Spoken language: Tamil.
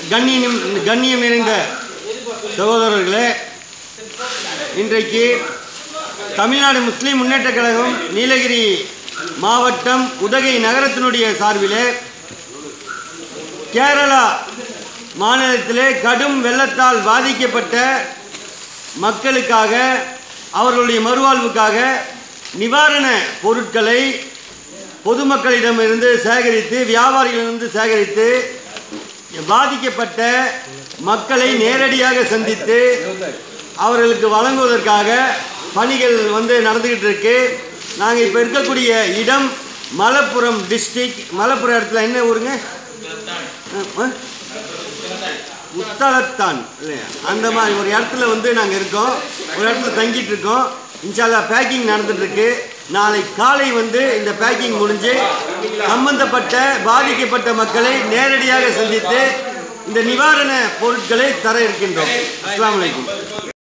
கண்ணியம் கண்ணியம் நிறைந்த சகோதரர்களே இன்றைக்கு தமிழ்நாடு முஸ்லீம் முன்னேற்றக் கழகம் நீலகிரி மாவட்டம் உதகை நகரத்தினுடைய சார்பிலே கேரளா மாநிலத்திலே கடும் வெள்ளத்தால் பாதிக்கப்பட்ட மக்களுக்காக அவர்களுடைய மறுவாழ்வுக்காக நிவாரண பொருட்களை பொதுமக்களிடமிருந்து சேகரித்து வியாபாரிகளிடமிருந்து சேகரித்து பாதிக்கப்பட்ட மக்களை நேரடியாக சந்தித்து அவர்களுக்கு வழங்குவதற்காக பணிகள் வந்து நடந்துக்கிட்டு இருக்கு நாங்கள் இப்போ இருக்கக்கூடிய இடம் மலப்புரம் டிஸ்ட்ரிக்ட் மலப்புரம் இடத்துல என்ன ஊருங்க அஹ், அஹ்? உத்தலத்தான் இல்லையா அந்த மாதிரி ஒரு இடத்துல வந்து நாங்கள் இருக்கோம் ஒரு இடத்துல தங்கிட்டு இருக்கோம் இன்ஷால்லா பேக்கிங் நடந்துட்டு இருக்கு நாளை காலை வந்து இந்த பேக்கிங் முடிஞ்சு சம்பந்தப்பட்ட பாதிக்கப்பட்ட மக்களை நேரடியாக சந்தித்து இந்த நிவாரண பொருட்களை தர இருக்கின்றோம் அஸ்ஸலாமு அலைக்கும்